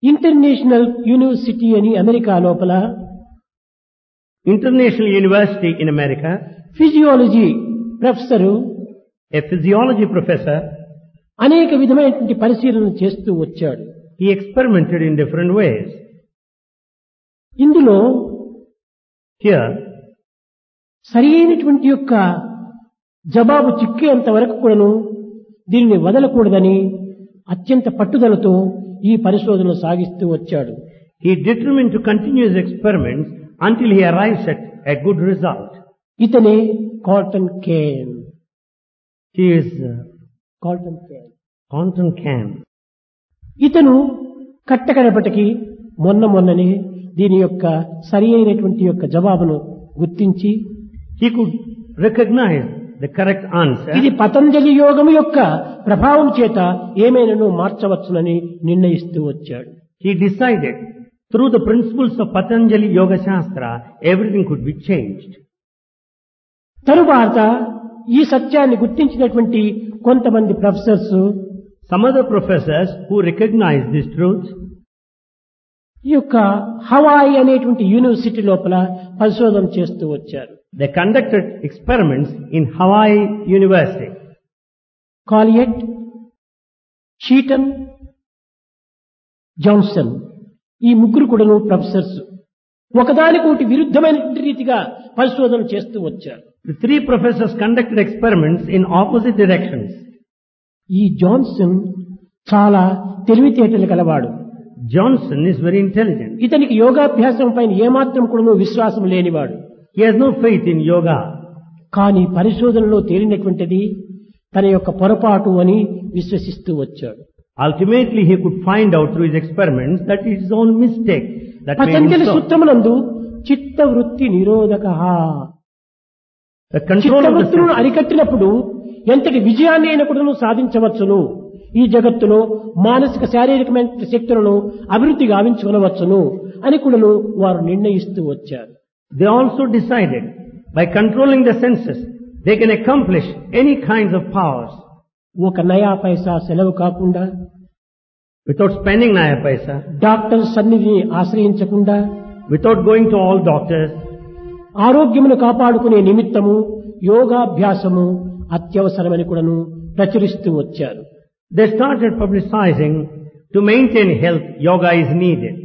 International university అని America లోపల International University in America, physiology professor a physiology professor, అనేక విధమైనటువంటి పరిశీలన చేస్తూ వచ్చాడు he experimented in different ways. ఇందులో Here, సరి అయినటువంటి యొక్క జవాబు చిక్కేంత వరకు కూడాను దీనిని వదలకూడదని అత్యంత పట్టుదలతో ఈ పరిశోధన సాగిస్తూ వచ్చాడు he determined to continue his experiments until he arrives at a good result. ఇతనే కాటన్ కేన్ He is uh, కాటన్ కేన్ Quantum Cam. ఇతను కట్టకడపటికి మొన్న మొన్ననే దీని యొక్క సరి అయినటువంటి యొక్క జవాబును గుర్తించి He could recognize the correct answer. ఇది పతంజలి యోగం యొక్క ప్రభావం చేత ఏమైనాను మార్చవచ్చునని నిర్ణయిస్తూ వచ్చాడు He decided through the principles of Patanjali Yoga Shastra, everything could be changed. తరువాత ఈ సత్యాన్ని గుర్తించినటువంటి కొంతమంది professors Some other professors who recognized this truth, ఈ యొక్క హవాయి అనేటువంటి యూనివర్సిటీ లోపల పరిశోధన చేస్తూ వచ్చారు they conducted experiments in Hawaii University. కాలియట్ షీటన్ జాన్సన్ ఈ ముగ్గురు కూడాను ప్రొఫెసర్స్ ఒకదానికొకటి విరుద్ధమైనటువంటి రీతిగా పరిశోధన చేస్తూ వచ్చారు The three professors conducted experiments in opposite directions. ఈ జాన్సన్ చాలా తెలివితేటలు గలవాడు Johnson is very intelligent. ఇతనికి యోగాభ్యాసం పైన ఏమాత్రం కూడా విశ్వాసం లేనివాడు He has no faith in yoga. కానీ పరిశోధనలో తేలినటువంటిది తన యొక్క పొరపాటు అని విశ్వసిస్తూ వచ్చాడు Ultimately, he could find out through his experiments that it is his own mistake that made him Patanjali so. సూత్రమునందు చిత్త వృత్తి నిరోధక The control of the చిత్తవృత్తులను senses. అరికట్టినప్పుడు ఎంతటి విజయాన్ని అయినా కూడాను సాధించవచ్చును ఈ జగత్తులో మానసిక శారీరకమైన శక్తులను అభివృద్ధి గావించుకునవచ్చును అని కూడాను వారు నిర్ణయిస్తూ వచ్చారు They also decided by controlling the senses, they can accomplish any kinds of powers ఒక నయా పైసా సెలవు కాకుండా without spending naya paisa, doctor సన్నిధిని ఆశ్రయించకుండా without going to all doctors. ఆరోగ్యమును కాపాడుకునే నిమిత్తము యోగాభ్యాసము అత్యవసరమని కూడాను ప్రచురిస్తూ వచ్చారు They started publicizing to maintain health, yoga is needed.